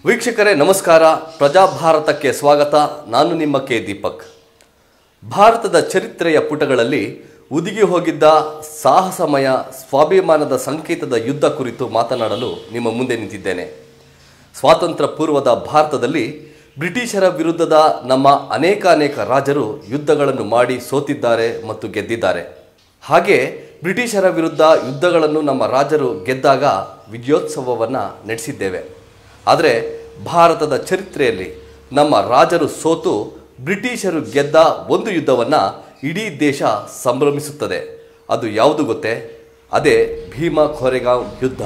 ವೀಕ್ಷಕರೇ ನಮಸ್ಕಾರ ಪ್ರಜಾಭಾರತಕ್ಕೆ ಸ್ವಾಗತ ನಾನು ನಿಮ್ಮ ಕೆ ದೀಪಕ್ ಭಾರತದ ಚರಿತ್ರೆಯ ಪುಟಗಳಲ್ಲಿ ಉದುಗಿ ಹೋಗಿದ್ದ ಸಾಹಸಮಯ ಸ್ವಾಭಿಮಾನದ ಸಂಕೇತದ ಯುದ್ಧ ಕುರಿತು ಮಾತನಾಡಲು ನಿಮ್ಮ ಮುಂದೆ ನಿಂತಿದ್ದೇನೆ ಸ್ವಾತಂತ್ರ್ಯ ಪೂರ್ವದ ಭಾರತದಲ್ಲಿ ಬ್ರಿಟಿಷರ ವಿರುದ್ಧದ ನಮ್ಮ ಅನೇಕ ಅನೇಕ ರಾಜರು ಯುದ್ಧಗಳನ್ನು ಮಾಡಿ ಸೋತಿದ್ದಾರೆ ಮತ್ತು ಗೆದ್ದಿದ್ದಾರೆ ಹಾಗೆ ಬ್ರಿಟಿಷರ ವಿರುದ್ಧ ಯುದ್ಧಗಳನ್ನು ನಮ್ಮ ರಾಜರು ಗೆದ್ದಾಗ ವಿಜಯೋತ್ಸವವನ್ನು ನಡೆಸಿದ್ದೇವೆ ಆದರೆ ಭಾರತದ ಚರಿತ್ರೆಯಲ್ಲಿ ನಮ್ಮ ರಾಜರು ಸೋತು ಬ್ರಿಟಿಷರು ಗೆದ್ದ ಒಂದು ಯುದ್ಧವನ್ನು ಇಡೀ ದೇಶ ಸಂಭ್ರಮಿಸುತ್ತದೆ ಅದು ಯಾವುದು ಗೊತ್ತೇ ಅದೇ ಭೀಮಾ ಖೋರೆಗಾಂವ್ ಯುದ್ಧ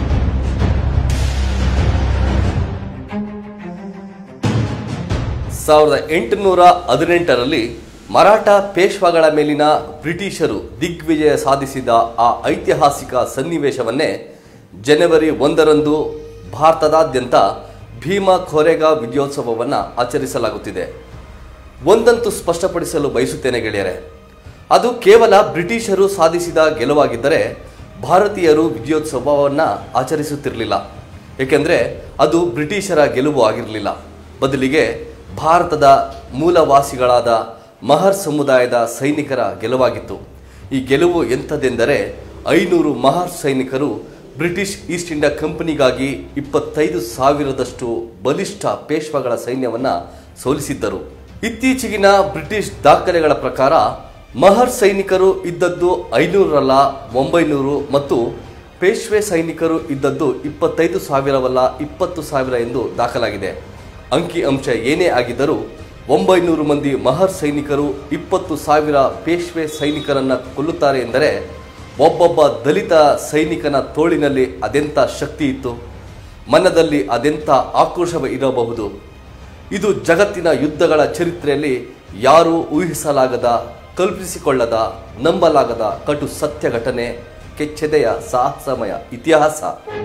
ಸಾವಿರದ ಎಂಟುನೂರ ಹದಿನೆಂಟರಲ್ಲಿ ಮರಾಠ ಪೇಶ್ವಾಗಳ ಮೇಲಿನ ಬ್ರಿಟಿಷರು ದಿಗ್ವಿಜಯ ಸಾಧಿಸಿದ ಆ ಐತಿಹಾಸಿಕ ಸನ್ನಿವೇಶವನ್ನೇ ಜನವರಿ ಒಂದರಂದು ಭಾರತದಾದ್ಯಂತ ಭೀಮಾ ಖೋರೆಗಾ ವಿಜಯೋತ್ಸವವನ್ನು ಆಚರಿಸಲಾಗುತ್ತಿದೆ ಒಂದಂತೂ ಸ್ಪಷ್ಟಪಡಿಸಲು ಬಯಸುತ್ತೇನೆ ಗೆಳೆಯರೆ ಅದು ಕೇವಲ ಬ್ರಿಟಿಷರು ಸಾಧಿಸಿದ ಗೆಲುವಾಗಿದ್ದರೆ ಭಾರತೀಯರು ವಿಜಯೋತ್ಸವವನ್ನು ಆಚರಿಸುತ್ತಿರಲಿಲ್ಲ ಏಕೆಂದರೆ ಅದು ಬ್ರಿಟಿಷರ ಗೆಲುವು ಆಗಿರಲಿಲ್ಲ ಬದಲಿಗೆ ಭಾರತದ ಮೂಲವಾಸಿಗಳಾದ ಮಹರ್ ಸಮುದಾಯದ ಸೈನಿಕರ ಗೆಲುವಾಗಿತ್ತು ಈ ಗೆಲುವು ಎಂಥದೆಂದರೆ ಐನೂರು ಮಹರ್ ಸೈನಿಕರು ಬ್ರಿಟಿಷ್ ಈಸ್ಟ್ ಇಂಡಿಯಾ ಕಂಪನಿಗಾಗಿ ಇಪ್ಪತ್ತೈದು ಸಾವಿರದಷ್ಟು ಬಲಿಷ್ಠ ಪೇಶ್ವಾಗಳ ಸೈನ್ಯವನ್ನು ಸೋಲಿಸಿದ್ದರು ಇತ್ತೀಚೆಗಿನ ಬ್ರಿಟಿಷ್ ದಾಖಲೆಗಳ ಪ್ರಕಾರ ಮಹರ್ ಸೈನಿಕರು ಇದ್ದದ್ದು ಐನೂರಲ್ಲ ಒಂಬೈನೂರು ಮತ್ತು ಪೇಶ್ವೆ ಸೈನಿಕರು ಇದ್ದದ್ದು ಇಪ್ಪತ್ತೈದು ಸಾವಿರವಲ್ಲ ಇಪ್ಪತ್ತು ಸಾವಿರ ಎಂದು ದಾಖಲಾಗಿದೆ ಅಂಕಿ ಅಂಶ ಏನೇ ಆಗಿದ್ದರೂ ಒಂಬೈನೂರು ಮಂದಿ ಮಹರ್ ಸೈನಿಕರು ಇಪ್ಪತ್ತು ಸಾವಿರ ಪೇಶ್ವೆ ಸೈನಿಕರನ್ನ ಕೊಲ್ಲುತ್ತಾರೆ ಎಂದರೆ ಒಬ್ಬೊಬ್ಬ ದಲಿತ ಸೈನಿಕನ ತೋಳಿನಲ್ಲಿ ಅದೆಂಥ ಶಕ್ತಿ ಇತ್ತು ಮನದಲ್ಲಿ ಅದೆಂಥ ಆಕ್ರೋಶ ಇರಬಹುದು ಇದು ಜಗತ್ತಿನ ಯುದ್ಧಗಳ ಚರಿತ್ರೆಯಲ್ಲಿ ಯಾರೂ ಊಹಿಸಲಾಗದ ಕಲ್ಪಿಸಿಕೊಳ್ಳದ ನಂಬಲಾಗದ ಕಟು ಸತ್ಯ ಘಟನೆ ಕೆಚ್ಚೆದೆಯ ಸಾಹಸಮಯ ಇತಿಹಾಸ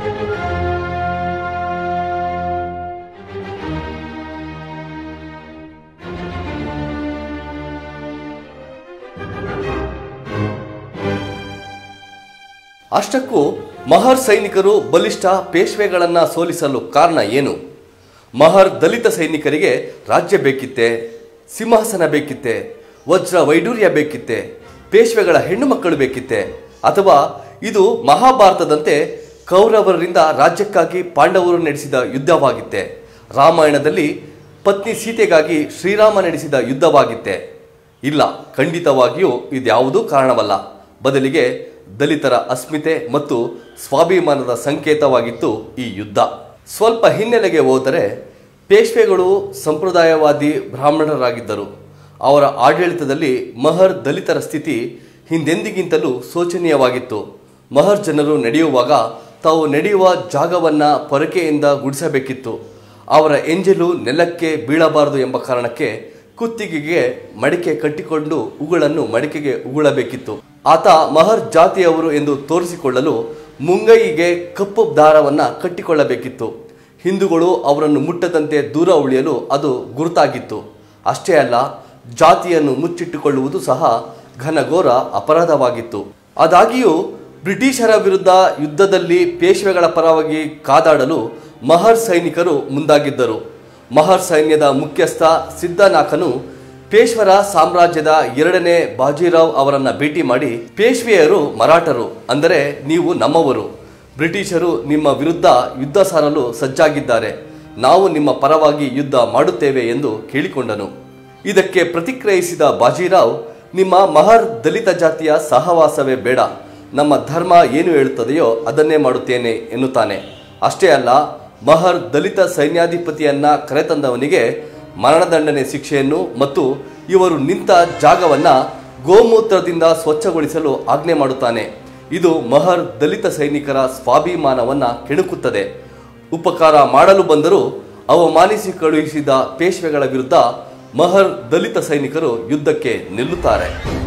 ಅಷ್ಟಕ್ಕೂ ಮಹರ್ ಸೈನಿಕರು ಬಲಿಷ್ಠ ಪೇಶ್ವೆಗಳನ್ನ ಸೋಲಿಸಲು ಕಾರಣ ಏನು ಮಹರ್ ದಲಿತ ಸೈನಿಕರಿಗೆ ರಾಜ್ಯ ಬೇಕಿತ್ತೆ ಸಿಂಹಾಸನ ಬೇಕಿತ್ತೆ ವಜ್ರ ವೈಡೂರ್ಯ ಬೇಕಿತ್ತೆ ಪೇಶ್ವೆಗಳ ಹೆಣ್ಣು ಮಕ್ಕಳು ಬೇಕಿತ್ತೆ ಅಥವಾ ಇದು ಮಹಾಭಾರತದಂತೆ ಕೌರವರಿಂದ ರಾಜ್ಯಕ್ಕಾಗಿ ಪಾಂಡವರು ನಡೆಸಿದ ಯುದ್ಧವಾಗಿತ್ತೆ ರಾಮಾಯಣದಲ್ಲಿ ಪತ್ನಿ ಸೀತೆಗಾಗಿ ಶ್ರೀರಾಮ ನಡೆಸಿದ ಯುದ್ಧವಾಗಿತ್ತೆ ಇಲ್ಲ ಖಂಡಿತವಾಗಿಯೂ ಇದ್ಯಾವುದೂ ಕಾರಣವಲ್ಲ ಬದಲಿಗೆ ದಲಿತರ ಅಸ್ಮಿತೆ ಮತ್ತು ಸ್ವಾಭಿಮಾನದ ಸಂಕೇತವಾಗಿತ್ತು ಈ ಯುದ್ಧ ಸ್ವಲ್ಪ ಹಿನ್ನೆಲೆಗೆ ಹೋದರೆ ಪೇಶ್ವೆಗಳು ಸಂಪ್ರದಾಯವಾದಿ ಬ್ರಾಹ್ಮಣರಾಗಿದ್ದರು ಅವರ ಆಡಳಿತದಲ್ಲಿ ಮಹರ್ ದಲಿತರ ಸ್ಥಿತಿ ಹಿಂದೆಂದಿಗಿಂತಲೂ ಶೋಚನೀಯವಾಗಿತ್ತು ಮಹರ್ ಜನರು ನಡೆಯುವಾಗ ತಾವು ನಡೆಯುವ ಜಾಗವನ್ನ ಪೊರಕೆಯಿಂದ ಗುಡಿಸಬೇಕಿತ್ತು ಅವರ ಎಂಜಲು ನೆಲಕ್ಕೆ ಬೀಳಬಾರದು ಎಂಬ ಕಾರಣಕ್ಕೆ ಕುತ್ತಿಗೆಗೆ ಮಡಿಕೆ ಕಟ್ಟಿಕೊಂಡು ಉಗುಳನ್ನು ಮಡಿಕೆಗೆ ಉಗುಳಬೇಕಿತ್ತು ಆತ ಮಹರ್ ಜಾತಿಯವರು ಎಂದು ತೋರಿಸಿಕೊಳ್ಳಲು ಮುಂಗೈಗೆ ಕಪ್ಪು ದಾರವನ್ನ ಕಟ್ಟಿಕೊಳ್ಳಬೇಕಿತ್ತು ಹಿಂದೂಗಳು ಅವರನ್ನು ಮುಟ್ಟದಂತೆ ದೂರ ಉಳಿಯಲು ಅದು ಗುರುತಾಗಿತ್ತು ಅಷ್ಟೇ ಅಲ್ಲ ಜಾತಿಯನ್ನು ಮುಚ್ಚಿಟ್ಟುಕೊಳ್ಳುವುದು ಸಹ ಘನಘೋರ ಅಪರಾಧವಾಗಿತ್ತು ಆದಾಗಿಯೂ ಬ್ರಿಟಿಷರ ವಿರುದ್ಧ ಯುದ್ಧದಲ್ಲಿ ಪೇಶ್ವೆಗಳ ಪರವಾಗಿ ಕಾದಾಡಲು ಮಹರ್ ಸೈನಿಕರು ಮುಂದಾಗಿದ್ದರು ಮಹರ್ ಸೈನ್ಯದ ಮುಖ್ಯಸ್ಥ ಸಿದ್ದನಾಕನು ಪೇಶ್ವರ ಸಾಮ್ರಾಜ್ಯದ ಎರಡನೇ ಬಾಜಿರಾವ್ ಅವರನ್ನ ಭೇಟಿ ಮಾಡಿ ಪೇಶ್ವೆಯರು ಮರಾಠರು ಅಂದರೆ ನೀವು ನಮ್ಮವರು ಬ್ರಿಟಿಷರು ನಿಮ್ಮ ವಿರುದ್ಧ ಯುದ್ಧ ಸಾರಲು ಸಜ್ಜಾಗಿದ್ದಾರೆ ನಾವು ನಿಮ್ಮ ಪರವಾಗಿ ಯುದ್ಧ ಮಾಡುತ್ತೇವೆ ಎಂದು ಕೇಳಿಕೊಂಡನು ಇದಕ್ಕೆ ಪ್ರತಿಕ್ರಿಯಿಸಿದ ಬಾಜಿರಾವ್ ನಿಮ್ಮ ಮಹರ್ ದಲಿತ ಜಾತಿಯ ಸಹವಾಸವೇ ಬೇಡ ನಮ್ಮ ಧರ್ಮ ಏನು ಹೇಳುತ್ತದೆಯೋ ಅದನ್ನೇ ಮಾಡುತ್ತೇನೆ ಎನ್ನುತ್ತಾನೆ ಅಷ್ಟೇ ಅಲ್ಲ ಮಹರ್ ದಲಿತ ಸೈನ್ಯಾಧಿಪತಿಯನ್ನ ಕರೆತಂದವನಿಗೆ ಮರಣದಂಡನೆ ಶಿಕ್ಷೆಯನ್ನು ಮತ್ತು ಇವರು ನಿಂತ ಜಾಗವನ್ನ ಗೋಮೂತ್ರದಿಂದ ಸ್ವಚ್ಛಗೊಳಿಸಲು ಆಜ್ಞೆ ಮಾಡುತ್ತಾನೆ ಇದು ಮಹರ್ ದಲಿತ ಸೈನಿಕರ ಸ್ವಾಭಿಮಾನವನ್ನ ಕೆಣಕುತ್ತದೆ ಉಪಕಾರ ಮಾಡಲು ಬಂದರೂ ಅವಮಾನಿಸಿ ಕಳುಹಿಸಿದ ಪೇಶ್ವೆಗಳ ವಿರುದ್ಧ ಮಹರ್ ದಲಿತ ಸೈನಿಕರು ಯುದ್ಧಕ್ಕೆ ನಿಲ್ಲುತ್ತಾರೆ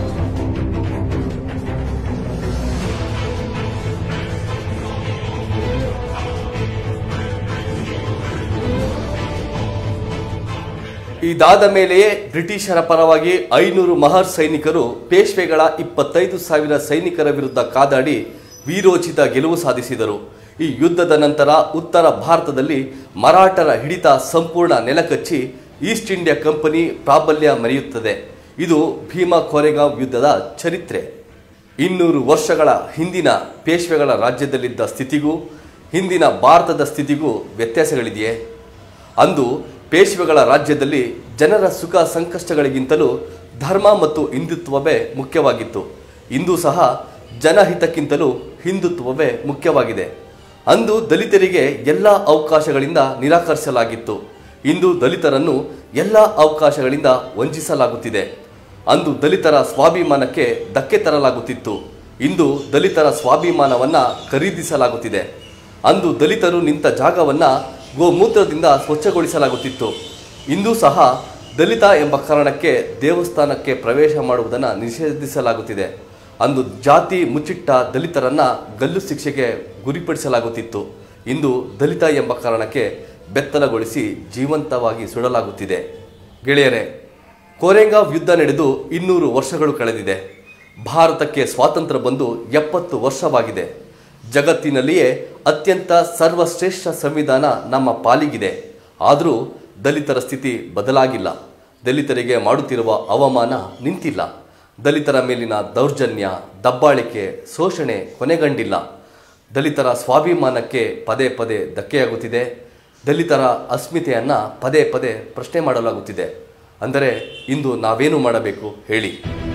ಇದಾದ ಮೇಲೆಯೇ ಬ್ರಿಟಿಷರ ಪರವಾಗಿ ಐನೂರು ಮಹರ್ ಸೈನಿಕರು ಪೇಶ್ವೆಗಳ ಇಪ್ಪತ್ತೈದು ಸಾವಿರ ಸೈನಿಕರ ವಿರುದ್ಧ ಕಾದಾಡಿ ವೀರೋಚಿತ ಗೆಲುವು ಸಾಧಿಸಿದರು ಈ ಯುದ್ಧದ ನಂತರ ಉತ್ತರ ಭಾರತದಲ್ಲಿ ಮರಾಠರ ಹಿಡಿತ ಸಂಪೂರ್ಣ ನೆಲಕಚ್ಚಿ ಈಸ್ಟ್ ಇಂಡಿಯಾ ಕಂಪನಿ ಪ್ರಾಬಲ್ಯ ಮೆರೆಯುತ್ತದೆ ಇದು ಭೀಮಾ ಕೋರೆಗಾಂವ್ ಯುದ್ಧದ ಚರಿತ್ರೆ ಇನ್ನೂರು ವರ್ಷಗಳ ಹಿಂದಿನ ಪೇಶ್ವೆಗಳ ರಾಜ್ಯದಲ್ಲಿದ್ದ ಸ್ಥಿತಿಗೂ ಹಿಂದಿನ ಭಾರತದ ಸ್ಥಿತಿಗೂ ವ್ಯತ್ಯಾಸಗಳಿದೆಯೇ ಅಂದು ಪೇಶ್ವೆಗಳ ರಾಜ್ಯದಲ್ಲಿ ಜನರ ಸುಖ ಸಂಕಷ್ಟಗಳಿಗಿಂತಲೂ ಧರ್ಮ ಮತ್ತು ಹಿಂದುತ್ವವೇ ಮುಖ್ಯವಾಗಿತ್ತು ಇಂದು ಸಹ ಜನಹಿತಕ್ಕಿಂತಲೂ ಹಿಂದುತ್ವವೇ ಮುಖ್ಯವಾಗಿದೆ ಅಂದು ದಲಿತರಿಗೆ ಎಲ್ಲ ಅವಕಾಶಗಳಿಂದ ನಿರಾಕರಿಸಲಾಗಿತ್ತು ಇಂದು ದಲಿತರನ್ನು ಎಲ್ಲ ಅವಕಾಶಗಳಿಂದ ವಂಚಿಸಲಾಗುತ್ತಿದೆ ಅಂದು ದಲಿತರ ಸ್ವಾಭಿಮಾನಕ್ಕೆ ಧಕ್ಕೆ ತರಲಾಗುತ್ತಿತ್ತು ಇಂದು ದಲಿತರ ಸ್ವಾಭಿಮಾನವನ್ನ ಖರೀದಿಸಲಾಗುತ್ತಿದೆ ಅಂದು ದಲಿತರು ನಿಂತ ಜಾಗವನ್ನ ಗೋಮೂತ್ರದಿಂದ ಸ್ವಚ್ಛಗೊಳಿಸಲಾಗುತ್ತಿತ್ತು ಇಂದು ಸಹ ದಲಿತ ಎಂಬ ಕಾರಣಕ್ಕೆ ದೇವಸ್ಥಾನಕ್ಕೆ ಪ್ರವೇಶ ಮಾಡುವುದನ್ನು ನಿಷೇಧಿಸಲಾಗುತ್ತಿದೆ ಅಂದು ಜಾತಿ ಮುಚ್ಚಿಟ್ಟ ದಲಿತರನ್ನ ಗಲ್ಲು ಶಿಕ್ಷೆಗೆ ಗುರಿಪಡಿಸಲಾಗುತ್ತಿತ್ತು ಇಂದು ದಲಿತ ಎಂಬ ಕಾರಣಕ್ಕೆ ಬೆತ್ತಲಗೊಳಿಸಿ ಜೀವಂತವಾಗಿ ಸುಡಲಾಗುತ್ತಿದೆ ಗೆಳೆಯರೇ ಕೋರೆಂಗಾವ್ ಯುದ್ಧ ನಡೆದು ಇನ್ನೂರು ವರ್ಷಗಳು ಕಳೆದಿದೆ ಭಾರತಕ್ಕೆ ಸ್ವಾತಂತ್ರ್ಯ ಬಂದು ಎಪ್ಪತ್ತು ವರ್ಷವಾಗಿದೆ ಜಗತ್ತಿನಲ್ಲಿಯೇ ಅತ್ಯಂತ ಸರ್ವಶ್ರೇಷ್ಠ ಸಂವಿಧಾನ ನಮ್ಮ ಪಾಲಿಗಿದೆ ಆದರೂ ದಲಿತರ ಸ್ಥಿತಿ ಬದಲಾಗಿಲ್ಲ ದಲಿತರಿಗೆ ಮಾಡುತ್ತಿರುವ ಅವಮಾನ ನಿಂತಿಲ್ಲ ದಲಿತರ ಮೇಲಿನ ದೌರ್ಜನ್ಯ ದಬ್ಬಾಳಿಕೆ ಶೋಷಣೆ ಕೊನೆಗಂಡಿಲ್ಲ ದಲಿತರ ಸ್ವಾಭಿಮಾನಕ್ಕೆ ಪದೇ ಪದೇ ಧಕ್ಕೆಯಾಗುತ್ತಿದೆ ದಲಿತರ ಅಸ್ಮಿತೆಯನ್ನ ಪದೇ ಪದೇ ಪ್ರಶ್ನೆ ಮಾಡಲಾಗುತ್ತಿದೆ ಅಂದರೆ ಇಂದು ನಾವೇನು ಮಾಡಬೇಕು ಹೇಳಿ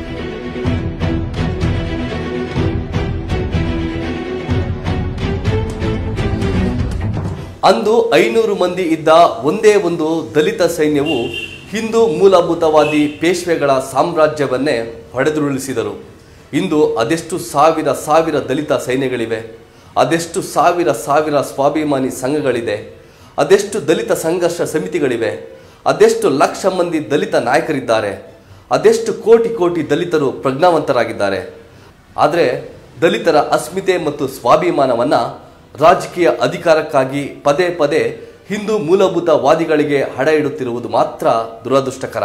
ಅಂದು ಐನೂರು ಮಂದಿ ಇದ್ದ ಒಂದೇ ಒಂದು ದಲಿತ ಸೈನ್ಯವು ಹಿಂದೂ ಮೂಲಭೂತವಾದಿ ಪೇಶ್ವೆಗಳ ಸಾಮ್ರಾಜ್ಯವನ್ನೇ ಹೊಡೆದುರುಳಿಸಿದರು ಇಂದು ಅದೆಷ್ಟು ಸಾವಿರ ಸಾವಿರ ದಲಿತ ಸೈನ್ಯಗಳಿವೆ ಅದೆಷ್ಟು ಸಾವಿರ ಸಾವಿರ ಸ್ವಾಭಿಮಾನಿ ಸಂಘಗಳಿದೆ ಅದೆಷ್ಟು ದಲಿತ ಸಂಘರ್ಷ ಸಮಿತಿಗಳಿವೆ ಅದೆಷ್ಟು ಲಕ್ಷ ಮಂದಿ ದಲಿತ ನಾಯಕರಿದ್ದಾರೆ ಅದೆಷ್ಟು ಕೋಟಿ ಕೋಟಿ ದಲಿತರು ಪ್ರಜ್ಞಾವಂತರಾಗಿದ್ದಾರೆ ಆದರೆ ದಲಿತರ ಅಸ್ಮಿತೆ ಮತ್ತು ಸ್ವಾಭಿಮಾನವನ್ನ ರಾಜಕೀಯ ಅಧಿಕಾರಕ್ಕಾಗಿ ಪದೇ ಪದೇ ಹಿಂದೂ ಮೂಲಭೂತವಾದಿಗಳಿಗೆ ಹಡ ಇಡುತ್ತಿರುವುದು ಮಾತ್ರ ದುರದೃಷ್ಟಕರ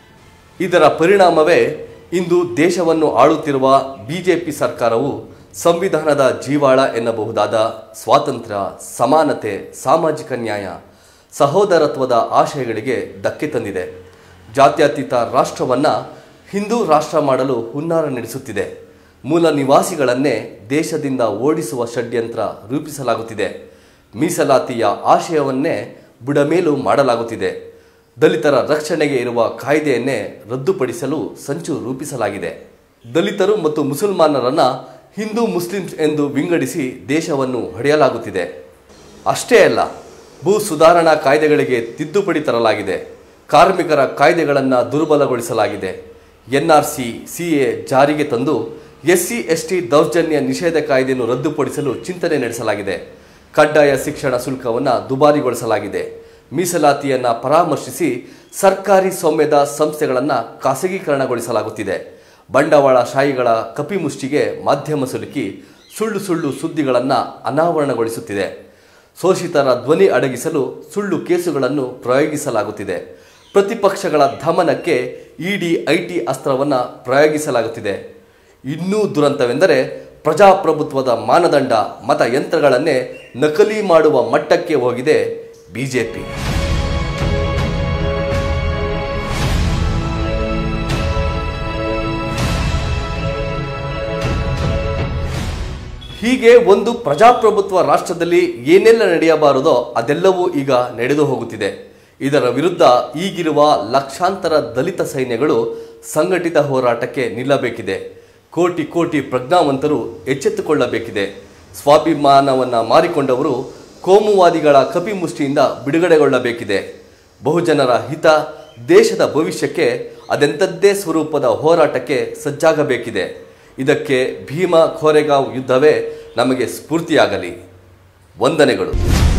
ಇದರ ಪರಿಣಾಮವೇ ಇಂದು ದೇಶವನ್ನು ಆಳುತ್ತಿರುವ ಬಿಜೆಪಿ ಸರ್ಕಾರವು ಸಂವಿಧಾನದ ಜೀವಾಳ ಎನ್ನಬಹುದಾದ ಸ್ವಾತಂತ್ರ್ಯ ಸಮಾನತೆ ಸಾಮಾಜಿಕ ನ್ಯಾಯ ಸಹೋದರತ್ವದ ಆಶಯಗಳಿಗೆ ಧಕ್ಕೆ ತಂದಿದೆ ಜಾತ್ಯತೀತ ರಾಷ್ಟ್ರವನ್ನ ಹಿಂದೂ ರಾಷ್ಟ್ರ ಮಾಡಲು ಹುನ್ನಾರ ನಡೆಸುತ್ತಿದೆ ಮೂಲ ನಿವಾಸಿಗಳನ್ನೇ ದೇಶದಿಂದ ಓಡಿಸುವ ಷಡ್ಯಂತ್ರ ರೂಪಿಸಲಾಗುತ್ತಿದೆ ಮೀಸಲಾತಿಯ ಆಶಯವನ್ನೇ ಬುಡಮೇಲು ಮಾಡಲಾಗುತ್ತಿದೆ ದಲಿತರ ರಕ್ಷಣೆಗೆ ಇರುವ ಕಾಯ್ದೆಯನ್ನೇ ರದ್ದುಪಡಿಸಲು ಸಂಚು ರೂಪಿಸಲಾಗಿದೆ ದಲಿತರು ಮತ್ತು ಮುಸಲ್ಮಾನರನ್ನ ಹಿಂದೂ ಮುಸ್ಲಿಮ್ಸ್ ಎಂದು ವಿಂಗಡಿಸಿ ದೇಶವನ್ನು ಹೊಡೆಯಲಾಗುತ್ತಿದೆ ಅಷ್ಟೇ ಅಲ್ಲ ಭೂ ಸುಧಾರಣಾ ಕಾಯ್ದೆಗಳಿಗೆ ತಿದ್ದುಪಡಿ ತರಲಾಗಿದೆ ಕಾರ್ಮಿಕರ ಕಾಯ್ದೆಗಳನ್ನು ದುರ್ಬಲಗೊಳಿಸಲಾಗಿದೆ ಎನ್ಆರ್ಸಿ ಸಿಎ ಜಾರಿಗೆ ತಂದು ಎಸ್ಸಿ ಎಸ್ಟಿ ದೌರ್ಜನ್ಯ ನಿಷೇಧ ಕಾಯ್ದೆಯನ್ನು ರದ್ದುಪಡಿಸಲು ಚಿಂತನೆ ನಡೆಸಲಾಗಿದೆ ಕಡ್ಡಾಯ ಶಿಕ್ಷಣ ಶುಲ್ಕವನ್ನು ದುಬಾರಿಗೊಳಿಸಲಾಗಿದೆ ಮೀಸಲಾತಿಯನ್ನು ಪರಾಮರ್ಶಿಸಿ ಸರ್ಕಾರಿ ಸ್ವಾಮ್ಯದ ಸಂಸ್ಥೆಗಳನ್ನು ಖಾಸಗೀಕರಣಗೊಳಿಸಲಾಗುತ್ತಿದೆ ಬಂಡವಾಳ ಶಾಹಿಗಳ ಕಪಿಮುಷ್ಟಿಗೆ ಮಾಧ್ಯಮ ಸುಲುಕಿ ಸುಳ್ಳು ಸುಳ್ಳು ಸುದ್ದಿಗಳನ್ನು ಅನಾವರಣಗೊಳಿಸುತ್ತಿದೆ ಶೋಷಿತರ ಧ್ವನಿ ಅಡಗಿಸಲು ಸುಳ್ಳು ಕೇಸುಗಳನ್ನು ಪ್ರಯೋಗಿಸಲಾಗುತ್ತಿದೆ ಪ್ರತಿಪಕ್ಷಗಳ ದಮನಕ್ಕೆ ಇಡಿ ಐಟಿ ಅಸ್ತ್ರವನ್ನು ಪ್ರಯೋಗಿಸಲಾಗುತ್ತಿದೆ ಇನ್ನೂ ದುರಂತವೆಂದರೆ ಪ್ರಜಾಪ್ರಭುತ್ವದ ಮಾನದಂಡ ಮತಯಂತ್ರಗಳನ್ನೇ ನಕಲಿ ಮಾಡುವ ಮಟ್ಟಕ್ಕೆ ಹೋಗಿದೆ ಬಿಜೆಪಿ ಹೀಗೆ ಒಂದು ಪ್ರಜಾಪ್ರಭುತ್ವ ರಾಷ್ಟ್ರದಲ್ಲಿ ಏನೆಲ್ಲ ನಡೆಯಬಾರದೋ ಅದೆಲ್ಲವೂ ಈಗ ನಡೆದು ಹೋಗುತ್ತಿದೆ ಇದರ ವಿರುದ್ಧ ಈಗಿರುವ ಲಕ್ಷಾಂತರ ದಲಿತ ಸೈನ್ಯಗಳು ಸಂಘಟಿತ ಹೋರಾಟಕ್ಕೆ ನಿಲ್ಲಬೇಕಿದೆ ಕೋಟಿ ಕೋಟಿ ಪ್ರಜ್ಞಾವಂತರು ಎಚ್ಚೆತ್ತುಕೊಳ್ಳಬೇಕಿದೆ ಸ್ವಾಭಿಮಾನವನ್ನು ಮಾರಿಕೊಂಡವರು ಕೋಮುವಾದಿಗಳ ಕಪಿಮುಷ್ಟಿಯಿಂದ ಬಿಡುಗಡೆಗೊಳ್ಳಬೇಕಿದೆ ಬಹುಜನರ ಹಿತ ದೇಶದ ಭವಿಷ್ಯಕ್ಕೆ ಅದೆಂಥದ್ದೇ ಸ್ವರೂಪದ ಹೋರಾಟಕ್ಕೆ ಸಜ್ಜಾಗಬೇಕಿದೆ ಇದಕ್ಕೆ ಭೀಮಾ ಖೋರೆಗಾಂವ್ ಯುದ್ಧವೇ ನಮಗೆ ಸ್ಫೂರ್ತಿಯಾಗಲಿ ವಂದನೆಗಳು